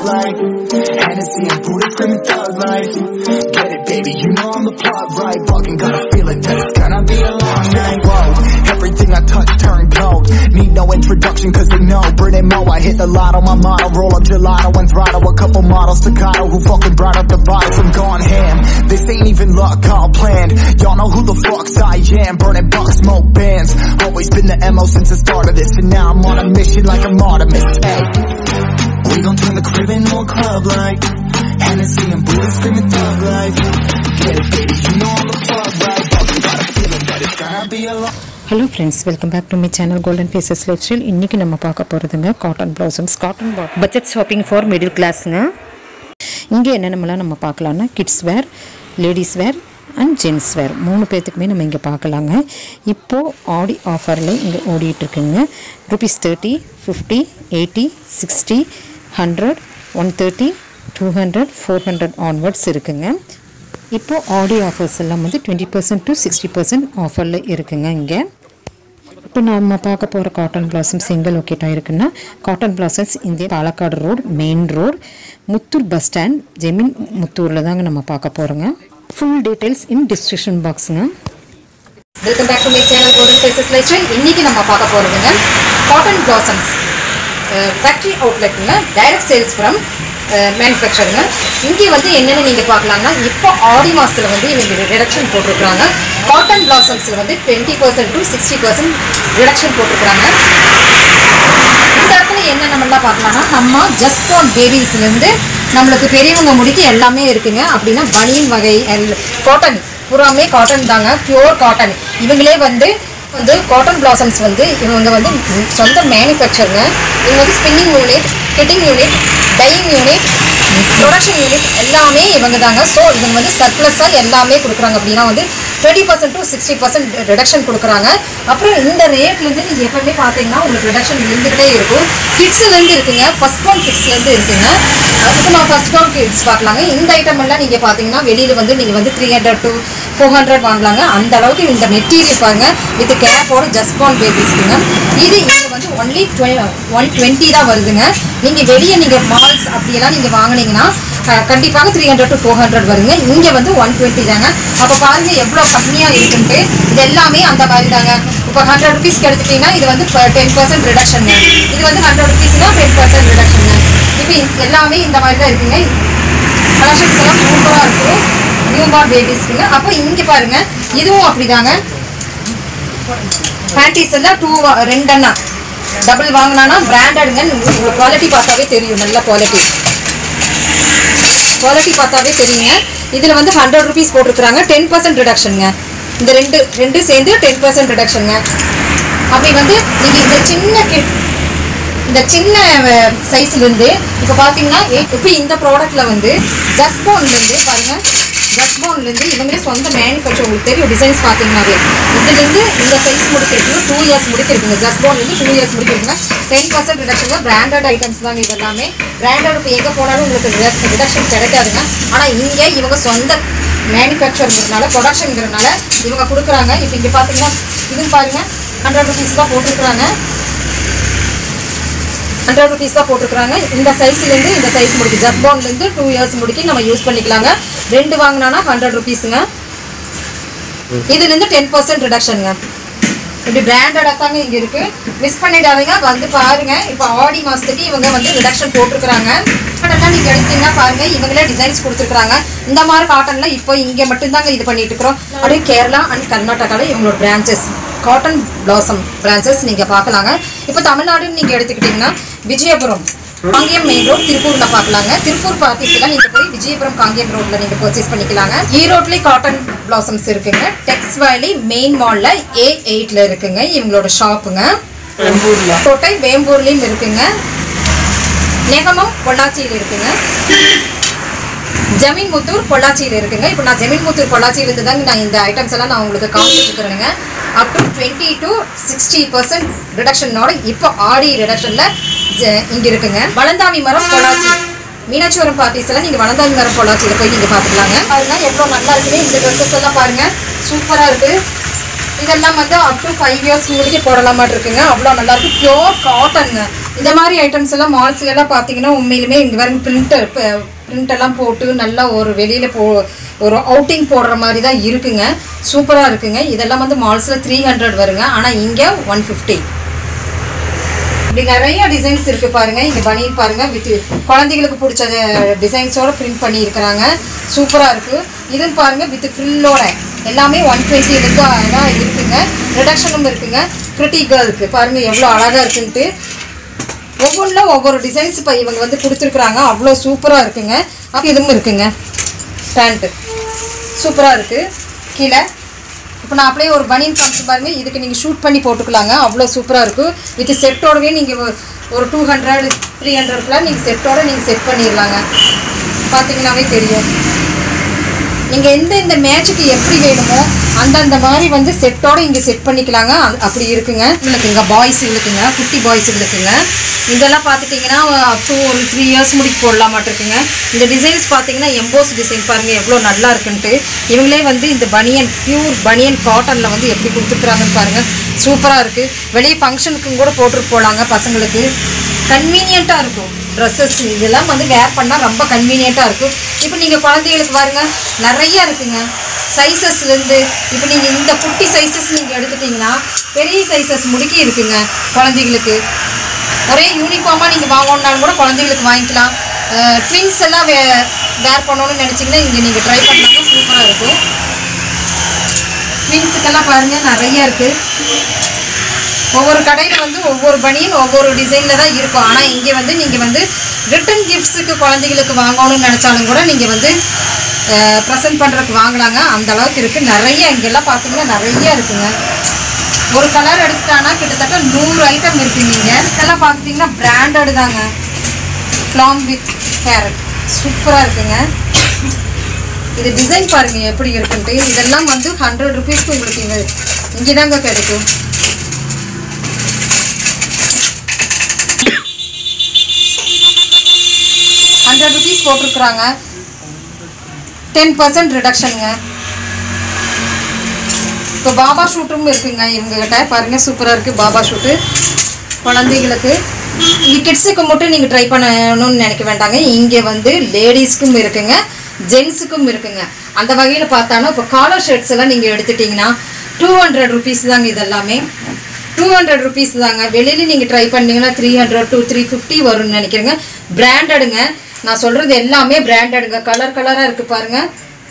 like Hennessy and Buddha screaming thug life Get it baby, you know I'm the plug right Fucking got a feeling that it's gonna be a long night Whoa, everything I touch turn gold Need no introduction cause they know Brit and Mo, I hit the lotto, my motto Roll up gelato and throttle a couple models Staccato who fucking brought up the bottles I'm gone ham, this ain't even luck, all planned Y'all know who the fucks I am Burning bucks, smoke bands Always been the MO since the start of this And now I'm on a mission like I'm Artemis, hey we gon' turn the crib into a club like Hennessy and Buddha screaming thug life Get it baby, you know I'm the plug right Fucking got a feeling that it's gonna be a long hello friends welcome back to my channel golden faces lifestyle இன்றைக்கி நம்ம பார்க்க போகிறதுங்க cotton blossoms cotton budget shopping for middle கிளாஸுங்க இங்கே என்னென்னமெல்லாம் நம்ம பார்க்கலான்னா kids wear ladies wear and gents wear மூணு பேர்த்துக்குமே நம்ம இங்கே பார்க்கலாங்க இப்போது ஆடி ஆஃபரில் இங்கே ஓடிட்டுருக்குங்க rupees thirty fifty eighty sixty hundred one thirty two hundred four hundred onwards இருக்குங்க இப்போது ஆடி ஆஃபர்ஸ் எல்லாம் வந்து twenty percent to sixty percent ஆஃபரில் இருக்குங்க இங்கே இப்போ நம்ம பார்க்க போகிற காட்டன் பிளாசம்ஸ் எங்கே லொக்கேட் ஆகிருக்குன்னா காட்டன் பிளாசம்ஸ் இந்திய Palakkad road main road Muthur bus stand ஜெமீன் முத்தூரில் தாங்க நம்ம பார்க்க போகிறோங்க ஃபுல் டீட்டெயில்ஸ் இன் டிஸ்கிரிப்ஷன் பாக்ஸுங்க welcome back to my channel golden faces lifestyle இன்னைக்கு நம்ம பார்க்க போகிறதுங்க காட்டன் பிளாசம்ஸ் ஃபேக்ட்ரி அவுட்லெட்டுங்க டைரக்ட் சேல்ஸ் ஃப்ரம் மேனுஃபேக்சருங்க இங்கே வந்து என்னென்ன நீங்கள் பார்க்கலாம்னா இப்போ ஆடி மாதத்தில் வந்து இவங்க ரிடக்ஷன் போட்டிருக்கிறாங்க காட்டன் பிளாசம்ஸில் வந்து twenty percent to sixty percent reduction போட்டிருக்கிறாங்க இந்த இடத்துல என்ன நம்மளாம் பார்க்கலாம்னா நம்ம ஜஸ்ட் ஆன் பேபிஸ்லேருந்து நம்மளுக்கு பெரியவங்க முடிக்கு எல்லாமே இருக்குங்க அப்படின்னா பனியன் வகை காட்டன் பூராமே காட்டன் தாங்க பியூர் காட்டன் இவங்களே வந்து வந்து காட்டன் பிளாசம்ஸ் வந்து இவங்க வந்து சொந்த மேனுஃபேக்சருங்க இவங்க வந்து spinning unit knitting unit dyeing unit production unit எல்லாமே இவங்க தாங்க ஸோ இவங்க வந்து சர்ப்ளஸாக எல்லாமே கொடுக்குறாங்க அப்படின்னா வந்து twenty percent to sixty percent reduction கொடுக்குறாங்க அப்புறம் இந்த ரேட்லேருந்து நீங்கள் எப்பவுமே பார்த்தீங்கன்னா உங்களுக்கு ரிடக்ஷன் இருந்துகிட்டே இருக்கும் கிட்ஸ்லேருந்து இருக்குங்க ஃபஸ்ட் பவுண்ட் கிட்ஸ்லேருந்து இருக்குங்க இப்போ நான் ஃபஸ்ட் பவுண்ட் கிட்ஸ் பார்க்கலாங்க இந்த ஐட்டம் எல்லாம் நீங்கள் பார்த்தீங்கன்னா வெளியில் வந்து நீங்கள் வந்து three hundred to four hundred வாங்கலாங்க அந்த அளவுக்கு இந்த மெட்டீரியல் பாருங்க வித் கேப்போட ஜஸ்ட் பவுண்ட் பேபிஸ்க்குங்க இது இங்கே வந்து ஒன்லி ஒன் டுவெண்ட்டி தான் வருதுங்க நீங்கள் வெளியே நீங்கள் மால்ஸ் அப்படியெல்லாம் நீங்கள் வாங்கினீங்கன்னா அஹ், கண்டிப்பாக three hundred to four hundred வருங்க இங்கே வந்து ஒன் டுவெண்ட்டி தாங்க அப்போ பாருங்க எவ்வளோ கம்மியாக இருக்குன்ட்டு இது எல்லாமே அந்த மாதிரி தாங்க இப்போ ஹண்ட்ரட் ருபீஸ்க்கு எடுத்துட்டீங்கன்னா இது வந்து டென் பர்சன்ட் ரிடக்ஷனுங்க இது வந்து ஹண்ட்ரட் ருபீஸ்னா டென் பர்சன்ட் ரிடக்ஷனுங்க இப்போ இது எல்லாமே இந்த மாதிரி தான் இருக்குங்க கலெக்ஷன்ஸ் எல்லாம் சூப்பராக இருக்கும் நியூ பார்ன் பேபிஸ்க்குங்க அப்போ இங்கே பாருங்க இதுவும் அப்படிதாங்க பேண்டிஸ் எல்லாம் டூ ரெண்டண்ணா டபுள் வாங்கினானா பிராண்டடுங்க உங்களுக்கு குவாலிட்டி பார்த்தாவே தெரியும் நல்ல குவாலிட்டி குவாலிட்டி பார்த்தாவே தெரியுங்க இதில் வந்து ஹண்ட்ரட் ருபீஸ் போட்டிருக்கிறாங்க டென் பர்சன்ட் ரிடக்ஷனுங்க இந்த ரெண்டு ரெண்டு சேர்ந்து டென் பர்சன்ட் ரிடக்ஷனுங்க அப்படி வந்து நீங்கள் இந்த சின்ன கிட் இந்த சின்ன சைஸ்லேருந்து இப்போ பார்த்தீங்கன்னா இப்போ இந்த ப்ராடக்ட்டில் வந்து ஜஸ்போன்லேருந்து பாருங்கள் ஜஸ்போன்லேருந்து இவங்களே சொந்த மேனுஃபேக்சர் உங்களுக்கு தெரியும் டிசைன்ஸ் பார்த்தீங்கன்னாவே இதுலேருந்து இந்த சைஸ் முடிக்கிறதுக்கு டூ இயர்ஸ் முடிக்கிறதுங்க ஜஸ்போன்லேருந்து டூ இயர்ஸ் முடிக்கிறதுங்க ten percent reduction branded items தாங்க இது எல்லாமே பிராண்டட் இப்போ எங்கே போனாலும் உங்களுக்கு ரிடக்ஷன் கிடைக்காதுங்க ஆனால் இங்கே இவங்க சொந்த மேனுஃபேக்சருங்கிறதுனால ப்ரொடக்ஷனுங்கிறதுனால இவங்க கொடுக்குறாங்க இப்போ இங்கே பார்த்தீங்கன்னா இதுவும் பாருங்கள் ஹண்ட்ரட் ருபீஸ் தான் போட்டிருக்கிறாங்க ஹண்ட்ரட் ருபீஸ் தான் போட்டிருக்காங்க இந்த சைஸ்லேருந்து இந்த சைஸ் முடிக்கு ஜஸ்பான்லேருந்து டூ இயர்ஸ் முடிக்கு நம்ம யூஸ் பண்ணிக்கலாங்க ரெண்டு வாங்கினானா ஹண்ட்ரட் ருபீஸுங்க இதுலேருந்து டென் பர்சன்ட் ரிடக்ஷனுங்க இப்படி பிராண்டடாக தாங்க இங்கே இருக்கு மிஸ் பண்ணிடாதீங்க வந்து பாருங்க இப்போ ஆடி மாதத்துக்கு இவங்க வந்து ரிடக்ஷன் போட்டிருக்கிறாங்க காட்டன்லாம் நீங்கள் எடுத்தீங்கன்னா பாருங்க இவங்களே டிசைன்ஸ் கொடுத்துருக்காங்க இந்த மாதிரி காட்டன்ல இப்போ இங்கே மட்டும்தாங்க இது பண்ணிட்டு இருக்கிறோம் அப்படியே கேரளா அண்ட் கர்நாடகாவில் இவங்களோட பிரான்ச்சஸ் காட்டன் பிளாசம் பிரான்ச்சஸ் நீங்கள் பார்க்கலாங்க இப்போ தமிழ்நாடுன்னு நீங்கள் எடுத்துக்கிட்டிங்கன்னா விஜயபுரம் காங்கேயம் மெயின் ரோட் திருப்பூர்ல பார்க்கலாங்க திருப்பூர் பார்ட்டிஸ்ல நீங்க போய் விஜயபுரம் காங்கேயம் ரோட்ல நீங்க பர்ச்சேஸ் பண்ணிக்கலாங்க ஈரோட்லயே காட்டன் பிளாசம்ஸ் இருக்குங்க டெக்ஸ் வேலி மெயின் மால்ல ஏ எயிட்ல இருக்குங்க இவங்களோட ஷாப்புங்க கோட்டை வேம்பூர்லயும் இருக்குங்க நெகமம் பொள்ளாச்சியில் இருக்குங்க ஜமீன் முத்தூர் பொள்ளாச்சியில் இருக்குங்க இப்போ நான் ஜமீன் முத்தூர் பொள்ளாச்சியில இருந்து தாங்க நான் இந்த ஐட்டம்ஸ் எல்லாம் நான் உங்களுக்கு காமிச்சிருக்கிறேங்க up to twenty to sixty percent ரிடக்ஷனோட இப்போ ஆடி ரிடக்ஷனில் இங்கே இருக்குங்க வளந்தாமி மரம் பொள்ளாச்சி மீனாட்சிபுரம் பார்ட்டிஸ் எல்லாம் நீங்கள் வளந்தாமி மரம் பொள்ளாச்சியில் போய் நீங்கள் பார்த்துக்கலாங்க பாருங்க எவ்வளோ நல்லா இருக்குது இந்த ட்ரெஸ்ஸஸ் எல்லாம் பாருங்க சூப்பராக இருக்குது இதெல்லாம் வந்து அப் டு ஃபைவ் இயர்ஸ் முடிக்க போடலாமாட்டு இருக்குங்க அவ்வளோ நல்லா இருக்கு பியோர் காட்டனுங்க இந்த மாதிரி ஐட்டம்ஸ் எல்லாம் மால்ஸ்ல எல்லாம் பார்த்தீங்கன்னா உண்மையிலுமே இங்கே வரும் பிரிண்ட் பிரிண்ட் எல்லாம் போட்டு நல்லா ஒரு வெளியில் போ ஒரு அவுட்டிங் போடுற மாதிரி தான் இருக்குங்க சூப்பராக இருக்குங்க இதெல்லாம் வந்து மால்ஸில் த்ரீ ஹண்ட்ரட் வருங்க ஆனால் இங்கே ஒன் ஃபிஃப்டி இப்படி நிறைய டிசைன்ஸ் இருக்கு பாருங்க இங்க பனியன் பாருங்க வித் குழந்தைகளுக்கு பிடிச்ச டிசைன்ஸோட பிரிண்ட் பண்ணி இருக்கிறாங்க சூப்பரா இருக்கு இதுவும் பாருங்க வித் ஃப்ரில்லோட எல்லாமே ஒன் டுவெண்ட்டி தான் இருக்குங்க ரிடக்ஷனும் இருக்குங்க பிரிட்டி கேர்ளுக்கு பாருங்க எவ்வளோ அழகா இருக்குன்ட்டு ஒவ்வொன்றில் ஒவ்வொரு டிசைன்ஸ் இப்போ இவங்க வந்து கொடுத்துருக்குறாங்க அவ்வளோ சூப்பராக இருக்குங்க அப்போ இதுவும் இருக்குங்க பேண்ட்டு சூப்பராக இருக்குது கீழே இப்போ நான் அப்படியே ஒரு பனியன் காமிச்சு பாருங்க இதுக்கு நீங்கள் ஷூட் பண்ணி போட்டுக்கலாங்க அவ்வளோ சூப்பராக இருக்கும் வித் செட்டோடவே நீங்கள் ஒரு டூ ஹண்ட்ரட் த்ரீ ஹண்ட்ரட்லாம் நீங்கள் செட்டோட நீங்கள் செட் பண்ணிடலாங்க பார்த்தீங்கன்னாவே தெரியும் நீங்கள் எந்த இந்த மேட்சுக்கு எப்படி வேணுமோ அந்தந்த மாதிரி வந்து செட்டோட இங்கே செட் பண்ணிக்கலாங்க அது- அப்படி இருக்குங்க இவளுக்குங்க பாய்ஸ் இருக்குங்க குட்டி பாய்ஸ் இருக்குங்க இதெல்லாம் பார்த்துட்டிங்கன்னா அப் டு ஒரு த்ரீ இயர்ஸ் முடிக்கு போடலாம் மாட்டிருக்குங்க இந்த டிசைன்ஸ் பார்த்தீங்கன்னா எம்போஸ் டிசைன் பாருங்கள் எவ்வளோ நல்லா இருக்குன்ட்டு இவங்களே வந்து இந்த பனியன் பியூர் பனியன் காட்டனில் வந்து எப்படி கொடுத்துருக்குறாங்கன்னு பாருங்கள் சூப்பராக இருக்குது வெளியே ஃபங்க்ஷனுக்கும் கூட போட்டுட்டு போகலாங்க பசங்களுக்கு கன்வீனியண்ட்டாக இருக்கும் ட்ரெஸ்ஸஸ் இதெல்லாம் வந்து வேர் பண்ணால் ரொம்ப கன்வீனியண்ட்டாக இருக்கும் இப்போ நீங்கள் குழந்தைகளுக்கு பாருங்க நிறைய இருக்குங்க சைஸஸ்லேருந்து இப்போ நீங்கள் இந்த குட்டி சைஸஸ் நீங்கள் எடுத்துட்டிங்கன்னா பெரிய சைஸஸ் முடுக்கி இருக்குங்க குழந்தைகளுக்கு ஒரே யூனிஃபார்மாக நீங்கள் வாங்கணுன்னாலும் கூட குழந்தைகளுக்கு வாங்கிக்கலாம் ட்வின்ஸ் எல்லாம் வே வேர் பண்ணணும்னு நினச்சிங்கன்னா இங்கே நீங்கள் ட்ரை பண்ணாங்க சூப்பராக இருக்கும் ட்வின்ஸுக்கெல்லாம் பாருங்கள் நிறைய இருக்குது ஒவ்வொரு கடையில் வந்து ஒவ்வொரு பனியன் ஒவ்வொரு டிசைனில் தான் இருக்கும் ஆனால் இங்கே வந்து நீங்கள் வந்து ரிட்டன் கிஃப்ட்ஸுக்கு குழந்தைகளுக்கு வாங்கணும்னு நினச்சாலும் கூட நீங்கள் வந்து ப்ரெசென்ட் பண்ணுறதுக்கு வாங்கலாங்க அந்த அளவுக்கு இருக்குது நிறைய இங்கெல்லாம் பார்த்தீங்கன்னா நிறைய இருக்குங்க ஒரு கலர் எடுத்துட்டானா கிட்டத்தட்ட நூறு ஐட்டம் இருக்குங்க இங்கே இதெல்லாம் பார்த்துட்டிங்கன்னா பிராண்டட் தாங்க க்ளாம் வித் கேரட் சூப்பராக இருக்குங்க இது டிசைன் பாருங்க எப்படி இருக்குன்ட்டு இதெல்லாம் வந்து ஹண்ட்ரட் ருபீஸ்க்கு உங்களுக்கு இங்கே இங்கே தாங்க கிடைக்கும் ஹண்ட்ரட் ருபீஸ் போட்டிருக்குறாங்க டென் பர்சன்ட் ரிடக்ஷனுங்க இப்போ பாபா ஷூட்டும் இருக்குங்க இவங்ககிட்ட பாருங்கள் சூப்பராக இருக்குது பாபா ஷூட்டு குழந்தைகளுக்கு இங்கே கிட்ஸுக்கு மட்டும் நீங்கள் ட்ரை பண்ணணும்னு நினைக்க வேண்டாங்க இங்கே வந்து லேடிஸ்க்கும் இருக்குங்க ஜென்ஸுக்கும் இருக்குங்க அந்த வகையில் பார்த்தாலும் இப்போ காலர் ஷர்ட்ஸ் எல்லாம் நீங்கள் எடுத்துட்டிங்கன்னா டூ ஹண்ட்ரட் ருபீஸ் தாங்க இதெல்லாமே டூ ஹண்ட்ரட் ருபீஸ் தாங்க வெளியில் நீங்கள் ட்ரை பண்ணீங்கன்னா three hundred to three fifty வரும்னு நினைக்கிறேங்க பிராண்டடுங்க நான் சொல்கிறது எல்லாமே பிராண்டடுங்க கலர் கலராக இருக்குது பாருங்கள்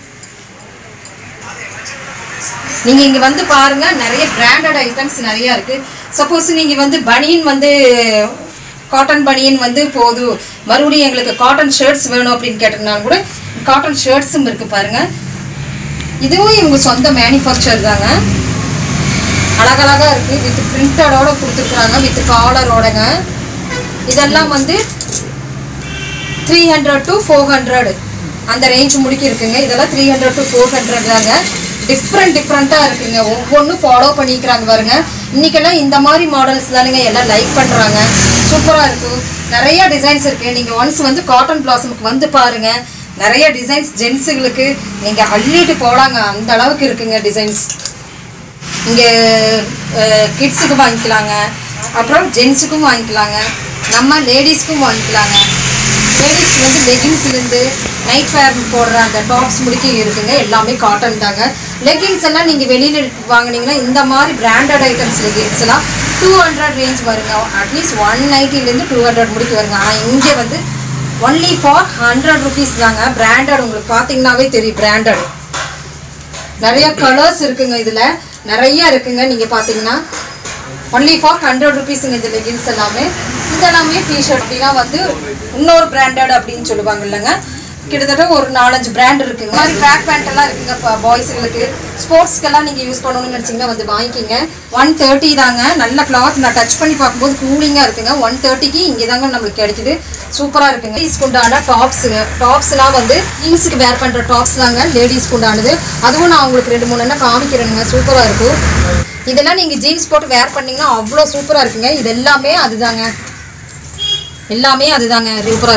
நீங்க இங்க வந்து பாருங்க நிறைய பிராண்டட் ஐட்டம்ஸ் நிறைய இருக்கு சப்போஸ் நீங்க வந்து பனியன் வந்து காட்டன் பனியன் வந்து போதும் மறுபடியும் எங்களுக்கு காட்டன் ஷர்ட்ஸ் வேணும் அப்படின்னு கேட்டதுனால கூட காட்டன் ஷர்ட்ஸும் இருக்கு பாருங்க இதுவும் இவங்க சொந்த மேனுஃபேக்சர் தாங்க அழகழகா இருக்கு வித் பிரிண்டடோட கொடுத்துருக்குறாங்க வித் காலரோடங்க இதெல்லாம் வந்து three hundred to four hundred அந்த ரேஞ்ச் முடிக்கி இருக்குங்க இதெல்லாம் three hundred to four hundred தாங்க டிஃப்ரெண்ட் டிஃப்ரெண்ட்டாக இருக்குங்க ஒவ்வொன்றும் ஃபாலோ பண்ணிக்கிறாங்க பாருங்க இன்றைக்கெல்லாம் இந்த மாதிரி மாடல்ஸ் தானுங்க எல்லாம் லைக் பண்ணுறாங்க சூப்பராக இருக்கும் நிறைய டிசைன்ஸ் இருக்குது நீங்கள் ஒன்ஸ் வந்து காட்டன் பிளாசமுக்கு வந்து பாருங்க நிறைய டிசைன்ஸ் ஜென்ஸுகளுக்கு நீங்கள் அள்ளிட்டு போடாங்க அந்த அளவுக்கு இருக்குங்க டிசைன்ஸ் இங்கே கிட்ஸுக்கு வாங்கிக்கலாங்க அப்புறம் ஜென்ஸுக்கும் வாங்கிக்கலாங்க நம்ம லேடிஸ்க்கும் வாங்கிக்கலாங்க லேடிஸ்க்கு வந்து லெகின்ஸ்லேருந்து நைட் வேர் போடுற அந்த டாப்ஸ் முடிக்க இருக்குங்க எல்லாமே காட்டன் தாங்க லெகின்ஸ் எல்லாம் நீங்கள் வெளியில் வாங்குனீங்கன்னா இந்த மாதிரி பிராண்டட் ஐட்டம்ஸ் லெகின்ஸ் எல்லாம் டூ ஹண்ட்ரட் ரேஞ்ச் வருங்க அட்லீஸ்ட் ஒன் நைன்ட்டிலேருந்து டூ ஹண்ட்ரட் முடிக்க வருங்க ஆனால் இங்கே வந்து ஒன்லி ஃபார் ஹண்ட்ரட் ருபீஸ் தாங்க பிராண்டட் உங்களுக்கு பார்த்தீங்கன்னாவே தெரியும் பிராண்டட் நிறைய கலர்ஸ் இருக்குங்க இதில் நிறைய இருக்குங்க நீங்கள் பார்த்தீங்கன்னா ஒன்லி ஃபார் ஹண்ட்ரட் ருபீஸுங்க இந்த லெகின்ஸ் எல்லாமே இதெல்லாமே டிஷர்ட் அப்படின்னா வந்து இன்னொரு பிராண்டட் அப்படின்னு சொல்லுவாங்க இல்லைங்க கிட்டத்தட்ட ஒரு நாலஞ்சு பிராண்ட் இருக்குங்க இந்த மாதிரி ட்ராக் பேண்ட் எல்லாம் இருக்குங்க பாய்ஸுங்களுக்கு ஸ்போர்ட்ஸ்க்கெல்லாம் நீங்கள் யூஸ் பண்ணணும்னு நினச்சிங்கன்னா வந்து வாங்கிக்கிங்க ஒன் தேர்ட்டி தாங்க நல்ல கிளாத் நான் டச் பண்ணி பார்க்கும்போது கூலிங்காக இருக்குங்க ஒன் தேர்ட்டிக்கு இங்கே தாங்க நம்மளுக்கு கிடைக்குது சூப்பராக இருக்குங்க லேடிஸ்க்கு உண்டான டாப்ஸுங்க டாப்ஸ்லாம் வந்து ஜீன்ஸுக்கு வேர் பண்ணுற டாப்ஸ் தாங்க லேடிஸ்க்கு உண்டானது அதுவும் நான் உங்களுக்கு ரெண்டு மூணு என்ன காமிக்கிறேனுங்க சூப்பராக இருக்கும் இதெல்லாம் நீங்கள் ஜீன்ஸ் போட்டு வேர் பண்ணீங்கன்னா அவ்வளோ சூப்பராக இருக்குங்க இது எல்லாமே அதுதாங்க எல்லாமே அதுதாங்க சூப்பராக இருக்குங்க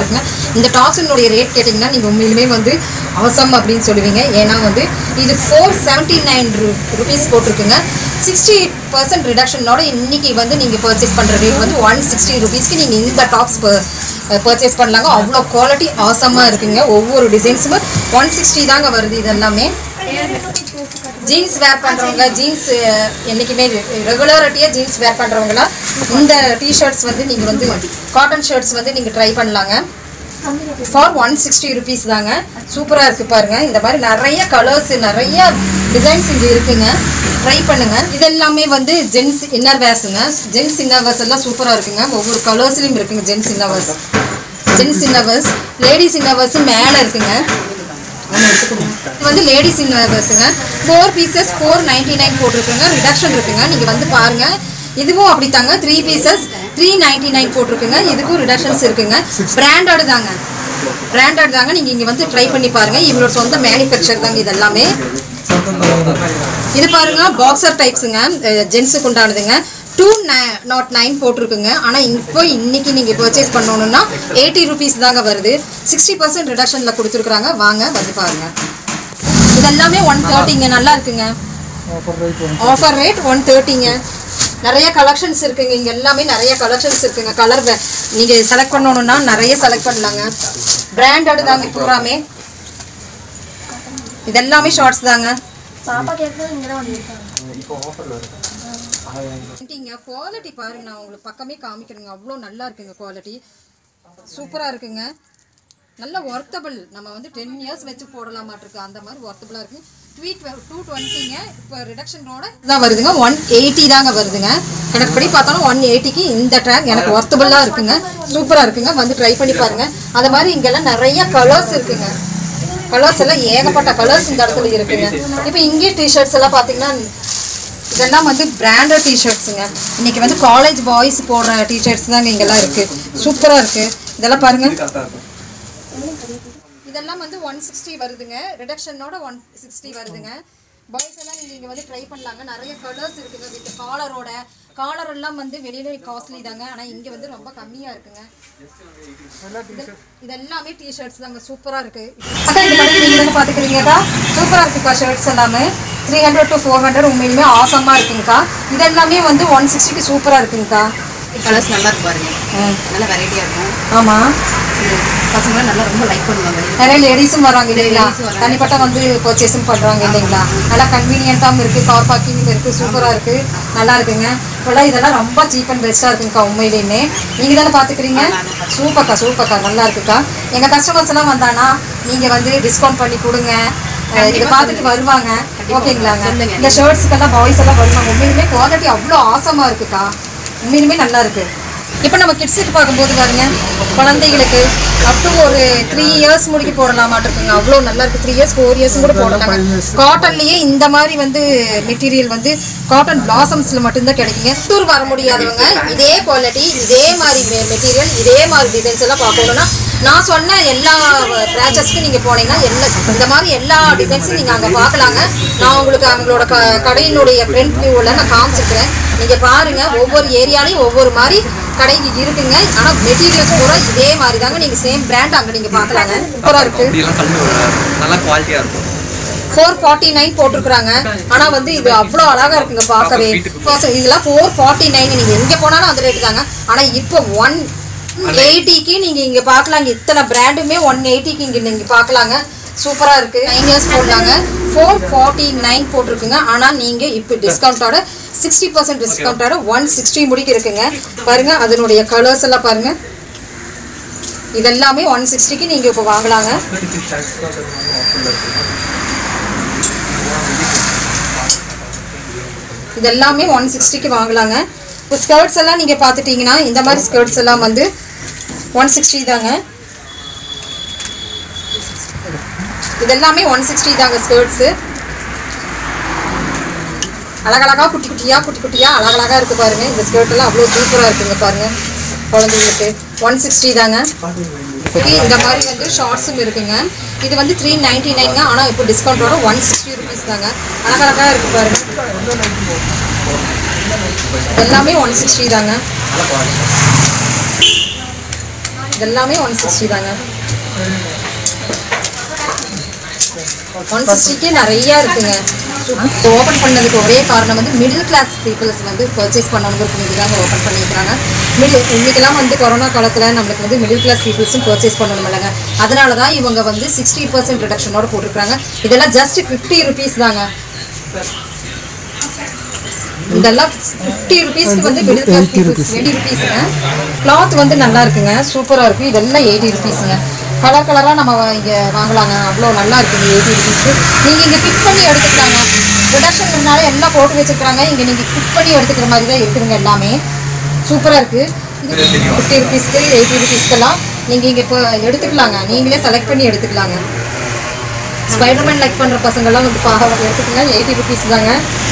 இந்த டாப்ஸினுடைய ரேட் கேட்டிங்கன்னா நீங்கள் உண்மையிலுமே வந்து அவசம் அப்படின்னு சொல்லுவீங்க ஏன்னா வந்து இது ஃபோர் செவன்ட்டி நைன் ருபீஸ் போட்டிருக்குங்க சிக்ஸ்டி பர்சன்ட் ரிடக்ஷனோட இன்னைக்கு வந்து நீங்கள் பர்ச்சேஸ் பண்ணுற ரேட் வந்து ஒன் சிக்ஸ்டி ருபீஸ்க்கு நீங்கள் இந்த டாப்ஸ் பர்ச்சேஸ் பண்ணலாங்க அவ்வளோ குவாலிட்டி ஆசமாக இருக்குங்க ஒவ்வொரு டிசைன்ஸுமே ஒன் சிக்ஸ்டி தாங்க வருது இது எல்லாமே ஜீன்ஸ் வேர் பண்ணுறவங்க ஜீன்ஸ் என்றைக்குமே ரெகுலரிட்டியாக ஜீன்ஸ் வேர் பண்ணுறவங்களாம் இந்த டிஷர்ட்ஸ் வந்து நீங்கள் வந்து காட்டன் ஷர்ட்ஸ் வந்து நீங்கள் ட்ரை பண்ணலாங்க ஃபார் ஒன் சிக்ஸ்டி ருபீஸ் தாங்க சூப்பராக இருக்குது பாருங்கள் இந்த மாதிரி நிறைய கலர்ஸ் நிறைய டிசைன்ஸ் இங்கே இருக்குங்க ட்ரை பண்ணுங்க இது எல்லாமே வந்து ஜென்ஸ் இன்னர் வேர்ஸுங்க ஜென்ஸ் இன்னர் வேர்ஸ் எல்லாம் சூப்பராக இருக்குங்க ஒவ்வொரு கலர்ஸ்லையும் இருக்குங்க gents inner wears gents innerwears ladies innerwears மேலே இருக்குங்க ஒன்று எடுத்துக்கணும் இது வந்து லேடிஸ் இன்னவர்ஸுங்க four pieces four ninety nine போட்டிருக்குங்க ரிடக்ஷன் இருக்குங்க நீங்கள் வந்து பாருங்கள் இதுவும் அப்படித்தாங்க three pieces three ninety nine போட்டிருக்குங்க இதுக்கும் ரிடக்ஷன்ஸ் இருக்குங்க பிராண்டட் தாங்க பிராண்டட் தாங்க நீங்கள் இங்கே வந்து ட்ரை பண்ணி பாருங்கள் இவங்களோட சொந்த மேனுஃபேக்சர் தாங்க இது எல்லாமே இது பாருங்க பாக்ஸர் டைப்ஸுங்க ஜென்ஸுக்கு உண்டானதுங்க டூ நாட் நைன் போட்டிருக்குங்க ஆனால் இப்போ இன்னைக்கு நீங்கள் பர்ச்சேஸ் பண்ணணும்னா எயிட்டி ருபீஸ் தாங்க வருது சிக்ஸ்டி பர்சன்ட் ரிடக்ஷனில் கொடுத்துருக்குறாங்க வாங்க வந்து பாருங்க இதெல்லாமே ஒன் தேர்ட்டிங்க நல்லா இருக்குங்க ஆஃபர் ரேட் ஒன் தேர்ட்டிங்க நிறைய கலெக்ஷன்ஸ் இருக்குங்க இங்கே எல்லாமே நிறைய கலெக்ஷன்ஸ் இருக்குங்க கலர் நீங்கள் செலக்ட் பண்ணணும்னா நிறைய செலக்ட் பண்ணலாங்க பிராண்டட் தாங்க பூராமே இதெல்லாமே ஷார்ட்ஸ் தாங்க பாப்பா கேட்கறது இங்கே தான் வந்துருக்காங்க இங்க குவாலிட்டி பாருங்க நான் உங்களுக்கு பக்கமே காமிக்கிறேங்க அவ்வளோ நல்லா இருக்குங்க குவாலிட்டி சூப்பராக இருக்குங்க நல்ல ஒர்த்தபிள் நம்ம வந்து டென் இயர்ஸ் வச்சு போடலாமாட்டிருக்கு அந்த மாதிரி ஒர்த்தபிளாக இருக்கு த்ரீ டூ டுவெண்ட்டிங்க இப்போ ரிடக்ஷனோட தான் வருதுங்க ஒன் எயிட்டி தாங்க வருதுங்க கணக்குப்படி பார்த்தாலும் ஒன் எயிட்டிக்கு இந்த ட்ராக் எனக்கு ஒர்த்தபிளாக இருக்குங்க சூப்பராக இருக்குங்க வந்து ட்ரை பண்ணி பாருங்க அது மாதிரி இங்கெல்லாம் நிறைய கலர்ஸ் இருக்குங்க கலர்ஸ் எல்லாம் ஏகப்பட்ட கலர்ஸ் இந்த இடத்துல இருக்குங்க இப்போ இங்கே டிஷர்ட்ஸ் எல்லாம் பார்த்தீங்கன்னா இதெல்லாம் வந்து பிராண்டட் டிஷர்ட்ஸுங்க இன்னைக்கு வந்து காலேஜ் பாய்ஸ் போடுற டிஷர்ட்ஸ் தாங்க இங்கெல்லாம் இருக்கு சூப்பராக இருக்கு இதெல்லாம் பாருங்க இதெல்லாம் வந்து ஒன் சிக்ஸ்டி வருதுங்க ரிடக்ஷனோட ஒன் சிக்ஸ்டி வருதுங்க பாய்ஸ் எல்லாம் நீங்கள் இங்கே வந்து ட்ரை பண்ணலாங்க நிறைய கலர்ஸ் இருக்குங்க வித் காலரோட காலர் எல்லாம் வந்து வெளியில காஸ்ட்லி தாங்க ஆனால் இங்கே வந்து ரொம்ப கம்மியாக இருக்குங்க இது- இது எல்லாமே டிஷர்ட்ஸ் தாங்க சூப்பராக இருக்கு அக்கா இந்த மாதிரி நீங்கள் வந்து பார்த்துக்கிறீங்கக்கா சூப்பராக இருக்குக்கா ஷர்ட்ஸ் எல்லாமே three hundred to four hundred உண்மையிலுமே ஆசமாக இருக்குங்கக்கா இது எல்லாமே வந்து ஒன் சிக்ஸ்டிக்கு சூப்பராக இருக்குங்கக்கா கலர்ஸ் நல்லா இருக்கு பாருங்க நல்ல வெரைட்டியா இருக்கும் ஆமாம் பசங்க நல்லா ரொம்ப லைக் பண்ணுவாங்க நிறைய லேடிஸும் வராங்க இல்லைங்களா Ladies வராங்க. தனிப்பட்ட வந்து பர்ச்சேஸும் பண்ணுறாங்க இல்லைங்களா நல்லா கன்வீனியண்ட்டாகவும் இருக்குது கார் பார்க்கிங்கும் இருக்குது சூப்பராக இருக்குது நல்லா இருக்குங்க இப்போல்லாம் இதெல்லாம் ரொம்ப சீப் அண்ட் பெஸ்ட்டாக இருக்குங்கக்கா உண்மையிலேயுமே நீங்கள் தானே பார்த்துக்கிறீங்க சூப்பர்க்கா சூப்பர்க்கா நல்லா இருக்குக்கா எங்கள் கஸ்டமர்ஸ் எல்லாம் வந்தானா நீங்கள் வந்து டிஸ்கவுண்ட் பண்ணி கொடுங்க அஹ் இதை பார்த்துட்டு வருவாங்க ஓகேங்களாங்க சொல்லுங்க. இந்த ஷர்ட்ஸுக்கெல்லாம் பாய்ஸ் எல்லாம் வருவாங்க உண்மையிலுமே குவாலிட்டி அவ்வளோ ஆசமாக இருக்குக்கா உண்மையிலுமே நல்லா இருக்கு இப்போ நம்ம கிட்ஸுக்கு பார்க்கும்போது பாருங்க குழந்தைகளுக்கு அப் டு ஒரு த்ரீ இயர்ஸ் முடிக்க போடலாமாட்டிருக்குங்க அவ்வளோ நல்லா இருக்கு த்ரீ இயர்ஸ் ஃபோர் இயர்ஸ் கூட போடலாங்க காட்டன்லயே இந்த மாதிரி வந்து மெட்டீரியல் வந்து காட்டன் பிளாசம்ஸ்ல மட்டும்தான் கிடைக்குங்க டூர் வர முடியாதவங்க இதே குவாலிட்டி இதே மாதிரி மெட்டீரியல் இதே மாதிரி டிசைன்ஸ் எல்லாம் பார்க்கணும்னா நான் சொன்ன எல்லா பிரான்ச்சஸ்க்கும் நீங்கள் போனீங்கன்னா எல்லா இந்த மாதிரி எல்லா டிசைன்ஸும் நீங்கள் அங்கே பார்க்கலாங்க நான் உங்களுக்கு அவங்களோட க கடையினுடைய ஃப்ரண்ட் வியூவில் நான் காமிச்சிருக்கிறேன் நீங்கள் பாருங்கள் ஒவ்வொரு ஏரியாலையும் ஒவ்வொரு மாதிரி கடைக்கு இருக்குங்க ஆனால் மெட்டீரியல்ஸ் பூரா இதே மாதிரி தாங்க நீங்கள் சேம் பிராண்ட் அங்கே நீங்கள் பார்க்கலாங்க சூப்பராக இருக்குது இப்படிலாம் கல் நல்லா குவாலிட்டியாக இருக்கும் ஃபோர் ஃபார்ட்டி நைன் போட்டிருக்கிறாங்க ஆனால் வந்து இது அவ்வளோ அழகாக இருக்குங்க பார்க்கவே So, இதெல்லாம் ஃபோர் ஃபார்ட்டி நைன் நீங்கள் எங்கே போனாலும் அந்த ரேட்டு தாங்க ஆனால் இப்போ ஒன் எயிட்டிக்கு நீங்கள் இங்கே பார்க்கலாங்க இத்தனை பிராண்டுமே ஒன் எயிட்டிக்கு இங்கே நீங்கள் பார்க்கலாங்க சூப்பராக இருக்குது நைன் இயர்ஸ் போடலாங்க ஃபோர் ஃபார்ட்டி நைன் போட்டிருக்குங்க ஆனால் நீங்கள் இப்போ டிஸ்கவுண்ட்டோட சிக்ஸ்டி பர்சன்ட் டிஸ்கவுண்ட்டோட ஒன் சிக்ஸ்டி முடிக்கு இருக்குங்க பாருங்க அதனுடைய கலர்ஸ் எல்லாம் பாருங்க இதெல்லாமே ஒன் சிக்ஸ்டிக்கு நீங்கள் இப்போ வாங்கலாங்க இது எல்லாமே ஒன் சிக்ஸ்டிக்கு வாங்கலாங்க இப்போ ஸ்கர்ட்ஸ் எல்லாம் நீங்கள் பார்த்துட்டிங்கன்னா இந்த மாதிரி ஸ்கர்ட்ஸ் எல்லாம் வந்து ஒன் சிக்ஸ்டி தாங்க இது எல்லாமே ஒன் சிக்ஸ்டி தாங்க ஸ்கர்ட்ஸு அழகழகா குட்டி குட்டியாக குட்டி குட்டியாக அழகழகா இருக்குது பாருங்க இந்த ஸ்கர்ட் எல்லாம் அவ்வளோ சூப்பராக இருக்குங்க பாருங்க குழந்தைங்களுக்கு ஒன் சிக்ஸ்டி தாங்க ஓகே இந்த மாதிரி வந்து ஷார்ட்ஸும் இருக்குங்க இது வந்து த்ரீ நைன்டி நைன்ங்க ஆனால் இப்போ டிஸ்கவுண்ட்டோட ஒன் சிக்ஸ்டி ருபீஸ் தாங்க அழகழகா இருக்கு பாருங்க எல்லாமே ஒன் சிக்ஸ்டி தாங்க இதெல்லாமே ஒன் சிக்ஸ்டி தாங்க ஒன் சிக்ஸ்டிக்கே நிறையா இருக்குங்க ஓப்பன் பண்ணதுக்கு ஒரே காரணம் வந்து மிடில் கிளாஸ் பீப்புள்ஸ் வந்து பர்ச்சேஸ் பண்ணணுங்கிறது இதுதாங்க ஓப்பன் பண்ணியிருக்காங்க மிடில் இன்னைக்கெல்லாம் வந்து கொரோனா காலத்தில் நம்மளுக்கு வந்து மிடில் கிளாஸ் பீப்புள்ஸும் பர்ச்சேஸ் பண்ணணும் இல்லைங்க அதனால தான் இவங்க வந்து சிக்ஸ்டி பர்சன்ட் ரிடக்ஷனோட போட்டிருக்காங்க இதெல்லாம் ஜஸ்ட் ஃபிஃப்டி ருபீஸ் தாங்க இதெல்லாம் ஃபிஃப்டி ருபீஸ்க்கு வந்து மிடில் கிளாஸ் பீப்புள்ஸ் எயிட்டி ருபீஸுங்க கிளாத் வந்து நல்லா இருக்குங்க சூப்பராக இருக்கும் இதெல்லாம் எயிட்டி ருபீஸுங்க கலர் கலராக நம்ம இங்கே வாங்கலாங்க அவ்வளோ நல்லா இருக்குங்க எயிட்டி ருபீஸ்க்கு நீங்கள் இங்கே பிக் பண்ணி எடுத்துக்கலாங்க ரிடக்ஷன்னால எல்லாம் போட்டு வச்சுருக்காங்க இங்கே நீங்கள் பிக் பண்ணி எடுத்துக்கிற மாதிரி தான் இருக்குதுங்க எல்லாமே சூப்பராக இருக்குது இது ஃபிஃப்டி ருபீஸ்க்கு எயிட்டி ருபீஸ்க்கெல்லாம் நீங்கள் இங்கே இப்போ எடுத்துக்கலாங்க நீங்களே செலக்ட் பண்ணி எடுத்துக்கலாங்க ஸ்பைடர்மேன் லைக் பண்ணுற பசங்கள்லாம் வந்து பா எடுத்துக்கங்க எயிட்டி ருபீஸ் தாங்க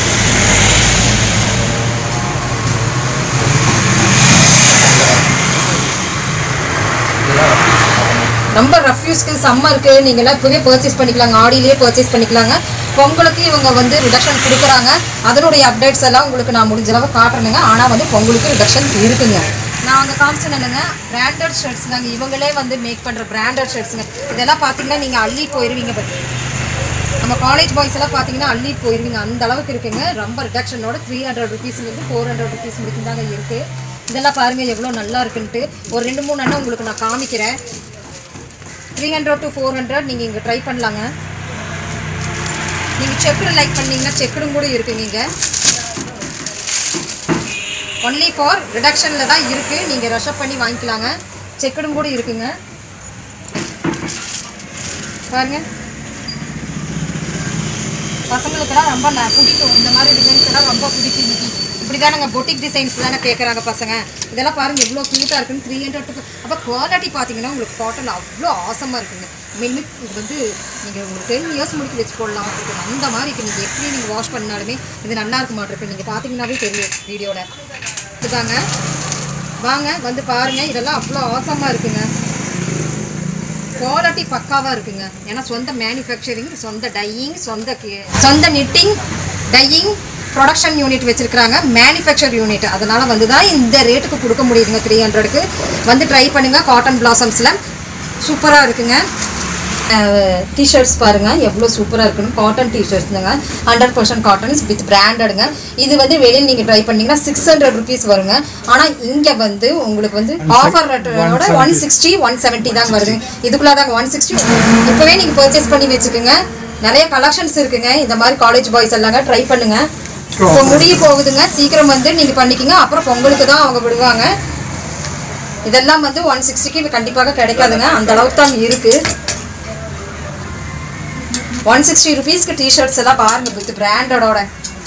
ரொம்ப ரஃப்யூஸ்க்கு சம்மருக்கு நீங்களாம் இப்போவே பர்ச்சேஸ் பண்ணிக்கலாங்க ஆடியிலேயே பர்ச்சேஸ் பண்ணிக்கலாங்க பொங்கலுக்கு இவங்க வந்து ரிடக்ஷன் கொடுக்குறாங்க அதனுடைய அப்டேட்ஸ் எல்லாம் உங்களுக்கு நான் முடிஞ்ச அளவு காட்டுறேனுங்க ஆனால் வந்து பொங்கலுக்கு ரிடக்ஷன் இருக்குங்க நான் அங்கே காமிச்சேனுங்க பிராண்டட் ஷர்ட்ஸ் தாங்க இவங்களே வந்து மேக் பண்ணுற பிராண்டட் ஷர்ட்ஸுங்க இதெல்லாம் பார்த்தீங்கன்னா நீங்கள் அள்ளி போயிடுவீங்க பாரு. நம்ம காலேஜ் பாய்ஸ் எல்லாம் பார்த்தீங்கன்னா அள்ளி போயிருவீங்க அந்த அளவுக்கு இருக்குங்க ரொம்ப ரிடக்ஷனோட த்ரீ ஹண்ட்ரட் ருபீஸ்லேருந்து ஃபோர் ஹண்ட்ரட் ருபீஸ் முடிக்கும் தாங்க இருக்குது இதெல்லாம் பாருங்கள் எவ்வளோ நல்லா இருக்குன்ட்டு ஒரு ரெண்டு மூணு அண்ணன் உங்களுக்கு நான் காமிக்கிறேன் three hundred to four hundred நீங்கள் இங்கே ட்ரை பண்ணலாங்க நீங்கள் செக்குடு லைக் பண்ணீங்கன்னா செக்குடும் கூட இருக்குங்க இங்கே ஒன்லி ஃபார் ரிடக்ஷனில் தான் இருக்குது நீங்கள் ரஷப் பண்ணி வாங்கிக்கலாங்க செக்குடும் கூட இருக்குங்க பாருங்க பசங்களுக்கெல்லாம் ரொம்ப ந- பிடிக்கும் இந்த மாதிரி டிசைன்ஸ் எல்லாம் ரொம்ப பிடிக்கும் இன்னைக்கு இப்படி தானங்க பொட்டிக் டிசைன்ஸ் தானே கேட்குறாங்க பசங்க இதெல்லாம் பாருங்க எவ்வளோ க்யூட்டாக இருக்குன்னு த்ரீ ஹண்ட்ரட் அப்போ குவாலிட்டி பார்த்தீங்கன்னா உங்களுக்கு காட்டன் அவ்வளோ ஆசமாக இருக்குங்க மின்மிக் இது வந்து நீங்கள் உங்களுக்கு டென் இயர்ஸ் முடிக்க வச்சு போடலாம் இருக்குது அந்த மாதிரி இருக்குது நீங்கள் எப்படி நீங்கள் வாஷ் பண்ணாலுமே இது நல்லா இருக்க மாட்டிருக்கு நீங்கள் பார்த்தீங்கன்னாவே தெரியும் வீடியோவில் இதுதாங்க வாங்க வந்து பாருங்கள் இதெல்லாம் அவ்வளோ ஆசமாக இருக்குங்க குவாலிட்டி பக்காவாக இருக்குங்க ஏன்னா சொந்த மேனுஃபேக்சரிங் சொந்த டையிங் சொந்த கி- சொந்த நிட்டிங் டையிங் ப்ரொடக்ஷன் யூனிட் வச்சிருக்கிறாங்க மேனுஃபேக்சர் யூனிட் அதனால வந்து தான் இந்த ரேட்டுக்கு கொடுக்க முடியுதுங்க த்ரீ ஹண்ட்ரடுக்கு வந்து ட்ரை பண்ணுங்க காட்டன் பிளாசம்ஸில் சூப்பராக இருக்குங்க டிஷர்ட்ஸ் பாருங்க எவ்வளோ சூப்பராக இருக்குன்னு காட்டன் டிஷர்ட்ஸுங்க ஹண்ட்ரட் பர்சன்ட் காட்டன் வித் பிராண்டடுங்க இது வந்து வெளியில் நீங்கள் ட்ரை பண்ணீங்கன்னா சிக்ஸ் ஹண்ட்ரட் ருபீஸ் வருங்க ஆனால் இங்கே வந்து உங்களுக்கு வந்து ஆஃபர் ரேட்டோட ஒன் சிக்ஸ்டி ஒன் செவன்ட்டி தாங்க வருது இதுக்குள்ளே தாங்க ஒன் சிக்ஸ்டி இப்போவே நீங்கள் பர்ச்சேஸ் பண்ணி வச்சுக்கோங்க நிறைய கலெக்ஷன்ஸ் இருக்குங்க இந்த மாதிரி காலேஜ் பாய்ஸ் எல்லாங்க ட்ரை பண்ணுங்க இப்போ முடிய போகுதுங்க சீக்கிரம் வந்து நீங்கள் பண்ணிக்கங்க அப்புறம் பொங்கலுக்கு தான் அவங்க விடுவாங்க இதெல்லாம் வந்து ஒன் சிக்ஸ்டிக்கு கண்டிப்பாக கிடைக்காதுங்க அந்த அளவுக்கு தான் இருக்குது ஒன் சிக்ஸ்டி ருபீஸ்க்கு டிஷர்ட்ஸ் எல்லாம் பாருங்க வித் பிராண்டடோட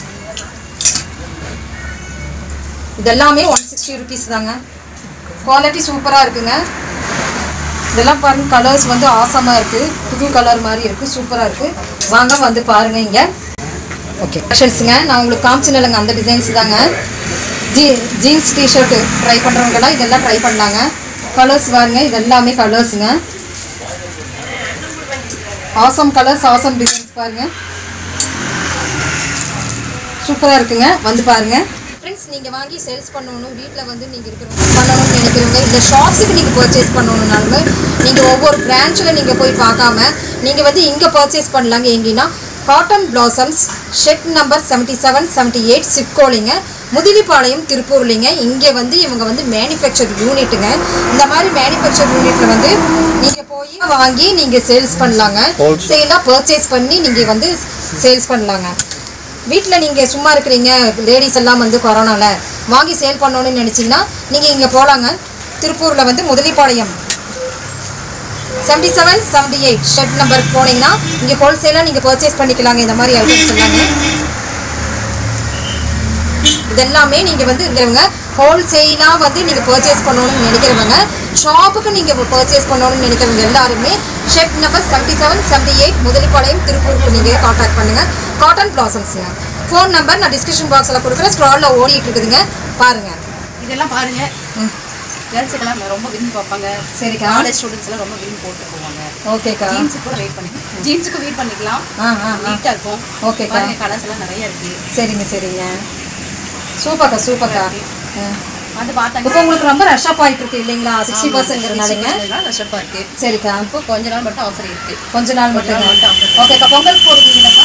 இதெல்லாமே ஒன் சிக்ஸ்டி ருபீஸ் தாங்க குவாலிட்டி சூப்பராக இருக்குங்க இதெல்லாம் பாருங்க கலர்ஸ் வந்து ஆசமாக இருக்குது புது கலர் மாதிரி இருக்குது சூப்பராக இருக்குது வாங்க வந்து பாருங்க இங்கே ஓகே கலெக்ஷன்ஸுங்க நான் உங்களுக்கு காமிச்சினலைங்க அந்த டிசைன்ஸ் தாங்க ஜீ ஜீன்ஸ் டிஷர்ட்டு ட்ரை பண்ணுறவங்கலாம் இதெல்லாம் ட்ரை பண்ணலாங்க கலர்ஸ் பாருங்க இது எல்லாமே கலர்ஸுங்க ஆசம் கலர்ஸ் ஆசம் டிசைன்ஸ் பாருங்க சூப்பராக இருக்குங்க வந்து பாருங்க ஃப்ரெண்ட்ஸ் நீங்கள் வாங்கி சேல்ஸ் பண்ணணும் வீட்டில் வந்து நீங்கள் இருக்கிறவங்க பண்ணணும்னு நினைக்கிறவங்க இந்த ஷாப்ஸுக்கு நீங்கள் பர்ச்சேஸ் பண்ணணுன்னாலுமே நீங்கள் ஒவ்வொரு பிரான்ச்சில் நீங்கள் போய் பார்க்காம நீங்கள் வந்து இங்கே பர்ச்சேஸ் பண்ணலாங்க எங்கேன்னா cotton blossoms shed number seventy seven seventy eight சிப்கோலிங்க முதிலிப்பாளையம் திருப்பூர்லிங்க இங்கே வந்து இவங்க வந்து மேனுஃபேக்சர் யூனிட்டுங்க இந்த மாதிரி மேனுஃபேக்சர் யூனிட்ல வந்து நீங்கள் போய் வாங்கி நீங்கள் சேல்ஸ் பண்ணலாங்க சேலாக பர்ச்சேஸ் பண்ணி நீங்கள் வந்து சேல்ஸ் பண்ணலாங்க வீட்டில் நீங்கள் சும்மா இருக்கிறீங்க லேடிஸ் எல்லாம் வந்து கொரோனாவில் வாங்கி சேல் பண்ணணும்னு நினச்சிங்கன்னா நீங்கள் இங்கே போகலாங்க திருப்பூரில் வந்து Mudalipalayam seventy seven seventy eight shed number போனீங்கன்னா இங்கே ஹோல்சேலாக நீங்கள் பர்ச்சேஸ் பண்ணிக்கலாங்க இந்த மாதிரி ஐட்டம்ஸ் எல்லாமே இதெல்லாமே நீங்கள் வந்து இருக்கிறவங்க ஹோல்சேலாக வந்து நீங்கள் பர்ச்சேஸ் பண்ணணும்னு நினைக்கிறவங்க ஷாப்புக்கு நீங்கள் பர்ச்சேஸ் பண்ணணும்னு நினைக்கிறவங்க எல்லாருமே shed number seventy seven seventy eight Mudalipalayam திருப்பூருக்கு நீங்கள் காண்டாக்ட் பண்ணுங்கள் காட்டன் பிளாசம்ஸுங்க ஃபோன் நம்பர் நான் டிஸ்கிரிப்ஷன் பாக்ஸில் கொடுக்குறேன் ஸ்க்ராலில் ஓடிட்டு இருக்குதுங்க பாருங்கள் இதெல்லாம் பாருங்க கேர்ள்ஸுக்கெல்லாம் ரொம்ப விரும்பி பார்ப்பாங்க சரிக்கா காலேஜ் ஸ்டூடெண்ட்ஸ் எல்லாம் ரொம்ப விரும்பி போட்டு போவாங்க ஓகேக்கா ஜீன்ஸுக்கு கூட வெயிட் பண்ணி ஜீன்ஸுக்கு வெயிட் பண்ணிக்கலாம் ஆ ஆ ஆ நீட்டாக இருக்கும் ஓகேக்கா. பாருங்க கலர்ஸ் எல்லாம் நிறைய இருக்கு சரிங்க சரிங்க சூப்பர்க்கா சூப்பர்க்கா ஆ அது பார்த்தாங்க இப்போ உங்களுக்கு ரொம்ப ரஷ் அப் ஆயிட்டு இருக்கு இல்லைங்களா சிக்ஸ்டி பர்சன்ட்ங்கிறனாலங்க ரஷப்பா இருக்கு சரிக்கா இப்போ கொஞ்ச நாள் மட்டும் ஆஃபர் இருக்கு கொஞ்ச நாள் மட்டும் நாள் மட்டும் offer. ஓகேக்கா பொங்கல் போடுவீங்களாக்கா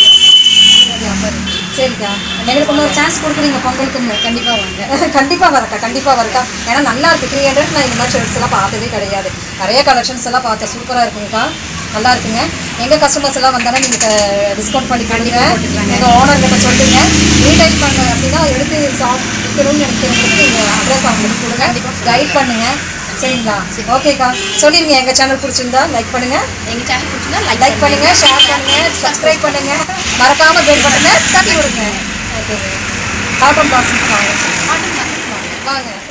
சரிக்கா எங்களுக்கு இன்னொரு சான்ஸ் கொடுக்குறீங்க பொங்கலுக்கு கண்டிப்பா வாங்க கண்டிப்பா வரக்கா கண்டிப்பா வரக்கா ஏன்னா நல்லா இருக்கு த்ரீ ஹண்ட்ரட் நான் இந்த மாதிரி ஷர்ட்ஸ் எல்லாம் பார்த்ததே கிடையாது நிறைய கலெக்ஷன்ஸ் எல்லாம் பார்த்தேன் சூப்பரா இருக்குங்கக்கா நல்லா இருக்குங்க எங்க கஸ்டமர்ஸ் எல்லாம் வந்தாலும் நீங்க டிஸ்கவுண்ட் பண்ணி கொடுங்க எங்க ஓனர் கிட்ட சொல்லுங்க ரீடைல் பண்ண அப்படின்னா எடுத்து ஷாப் விற்கணும்னு நினைக்கிறவங்களுக்கு நீங்க அட்ரஸ் அவங்களுக்கு கொடுங்க கைட் பண்ணுங்க சரிங்களா ஓகேக்கா சொல்லிருங்க எங்க சேனல் பிடிச்சிருந்தா லைக் பண்ணுங்க எங்க சேனல் பிடிச்சிருந்தா லைக் லைக் பண்ணுங்க ஷேர் பண்ணுங்க சப்ஸ்கிரைப் பண்ணுங்க மறக்காம பெல் பட்டனை தட்டி விடுங்க ஓகே காட்டன் பாசம் வாங்க பண்ணுங்க வாங்க